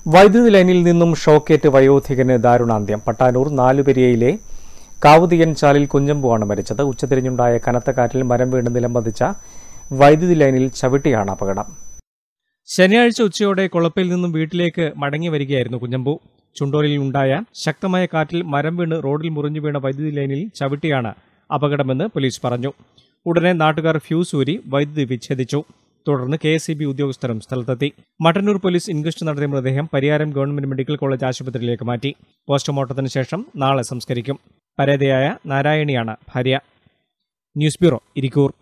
വൈദ്യുതി ലൈനിൽ നിന്നും ഷോക്കേറ്റ് വയോധികന് ദാരുണാന്ത്യം പട്ടാനൂർ നാലുപെരിയയിലെ കാവുതിയൻ ചാലിൽ കുഞ്ഞമ്പുവാണ് മരിച്ചത് ഉച്ചതിരിഞ്ഞുണ്ടായ കനത്ത കാറ്റിൽ മരം വീണ് നിലംപതിച്ച വൈദ്യുതി ലൈനിൽ ചവിട്ടിയാണ് അപകടം ശനിയാഴ്ച ഉച്ചയോടെ കൊളപ്പയിൽ നിന്നും വീട്ടിലേക്ക് മടങ്ങി വരികയായിരുന്നു കുഞ്ഞമ്പു ചുണ്ടോലിൽ ഉണ്ടായ ശക്തമായ കാറ്റിൽ മരം വീണ് റോഡിൽ മുറിഞ്ഞു വീണ വൈദ്യുതി ലൈനിൽ ചവിട്ടിയാണ് അപകടമെന്ന് പോലീസ് പറഞ്ഞു ഉടനെ നാട്ടുകാർ ഫ്യൂസ് ഊരി വൈദ്യുതി വിച്ഛേദിച്ചു തുടർന്ന് കെ എസ് ഉദ്യോഗസ്ഥരും സ്ഥലത്തെത്തി മട്ടന്നൂർ പോലീസ് ഇൻക്വസ്റ്റ് നടത്തിയ മൃതദേഹം പരിയാരം ഗവൺമെന്റ് മെഡിക്കൽ കോളേജ് ആശുപത്രിയിലേക്ക് മാറ്റി പോസ്റ്റ്മോർട്ടത്തിന് ശേഷം നാളെ സംസ്കരിക്കും പരേതയായ നാരായണിയാണ് ഭാര്യ ന്യൂസ് ബ്യൂറോ ഇരിക്കൂർ